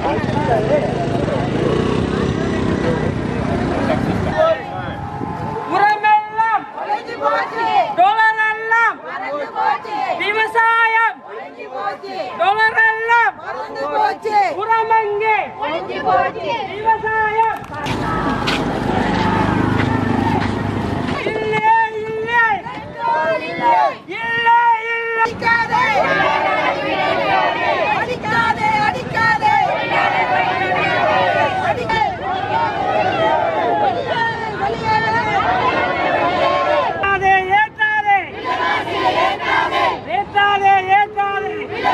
உரமெல்லாம் டொலரெல்லாம் விவசாயம் டொலரெல்லாம் உரமங்கே விவசாயம் இல்லை இல்லை இல்லை இல்லை ஏற்றாதே ஏற்றாதே ஏற்றாதே ஏற்றாதே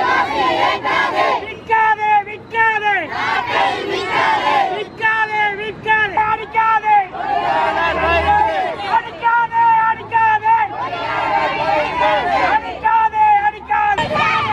விற்காதே விற்காதே விற்காதே விற்காதே அடிக்காதே அடிக்காதே அடிக்காதே அடிக்காதே அடிக்காதே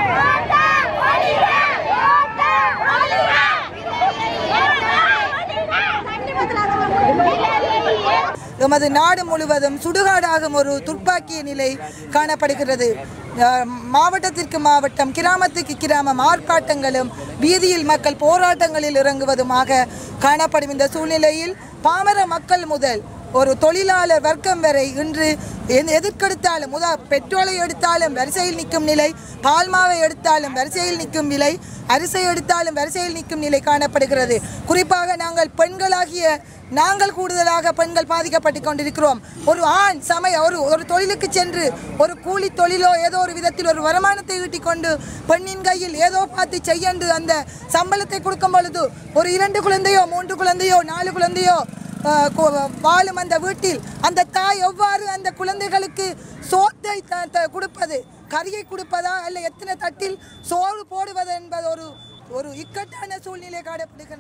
எமது நாடு முழுவதும் சுடுகாடாகும் ஒரு துப்பாக்கிய நிலை காணப்படுகிறது அஹ், மாவட்டத்திற்கு மாவட்டம் கிராமத்துக்கு கிராமம் ஆர்ப்பாட்டங்களும் வீதியில் மக்கள் போராட்டங்களில் இறங்குவதுமாக காணப்படும் இந்த சூழ்நிலையில் பாமர மக்கள் முதல் ஒரு தொழிலாளர் வர்க்கம் வரை இன்று எந்த- எதற்கெடுத்தாலும் முத பெட்ரோலை எடுத்தாலும் வரிசையில் நிற்கும் நிலை பால்மாவை எடுத்தாலும் வரிசையில் நிற்கும் நிலை அரிசை எடுத்தாலும் வரிசையில் நிற்கும் நிலை காணப்படுகிறது குறிப்பாக நாங்கள் பெண்களாகிய நாங்கள் கூடுதலாக பெண்கள் பாதிக்கப்பட்டு கொண்டிருக்கிறோம் ஒரு ஆண் சமய ஒரு ஒரு தொழிலுக்கு சென்று ஒரு கூலி தொழிலோ ஏதோ ஒரு விதத்தில் ஒரு வருமானத்தை ஈட்டிக் கொண்டு பெண்ணின் கையில் ஏதோ பார்த்து செய்யண்டு அந்த சம்பளத்தை கொடுக்கும் பொழுது ஒரு இரண்டு குழந்தையோ மூன்று குழந்தையோ நாலு குழந்தையோ ஆஹ் கு- வாழும் அந்த வீட்டில் அந்த தாய் எவ்வாறு அந்த குழந்தைகளுக்கு சோத்தை த- த- கொடுப்பது கறியை கொடுப்பதா அல்ல எத்தனை தட்டில் சோறு போடுவது என்பது ஒரு ஒரு இக்கட்டான சூழ்நிலை காணப்படுகின்றது